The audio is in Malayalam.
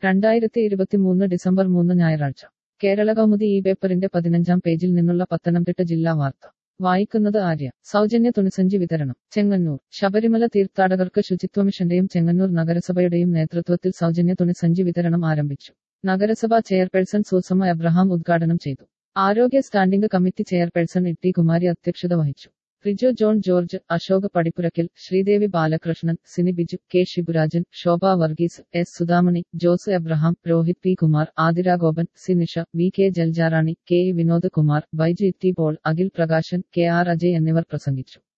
രണ്ടായിരത്തി ഇരുപത്തിമൂന്ന് ഡിസംബർ മൂന്ന് ഞായറാഴ്ച കേരള കൗമുദി ഈ പേപ്പറിന്റെ പതിനഞ്ചാം പേജിൽ നിന്നുള്ള പത്തനംതിട്ട ജില്ലാ വാർത്ത വായിക്കുന്നത് ആര്യ സൗജന്യ തുണിസഞ്ചി വിതരണം ചെങ്ങന്നൂർ ശബരിമല തീർത്ഥാടകർക്ക് ശുചിത്വ മിഷന്റെയും ചെങ്ങന്നൂർ നഗരസഭയുടെയും നേതൃത്വത്തിൽ സൗജന്യ തുണിസഞ്ചി വിതരണം ആരംഭിച്ചു നഗരസഭാ ചെയർപേഴ്സൺ സൂസമ്മ എബ്രഹാം ഉദ്ഘാടനം ചെയ്തു ആരോഗ്യ standing committee chairperson E T Kumari അധ്യക്ഷത വഹിച്ചു Rijo John George Ashok Padippurakkal Sreedevi Balakrishnan Sini Biju K Shiburajan Shobha Varghese S Sudhamani Jose Abraham Rohit P Kumar Athira Gopan Sinisha V K Jaljarani K E Vinod Kumar Baiji T Paul Akhil Prakashan K R Ajay എന്നിവർ പ്രസംഗിച്ചു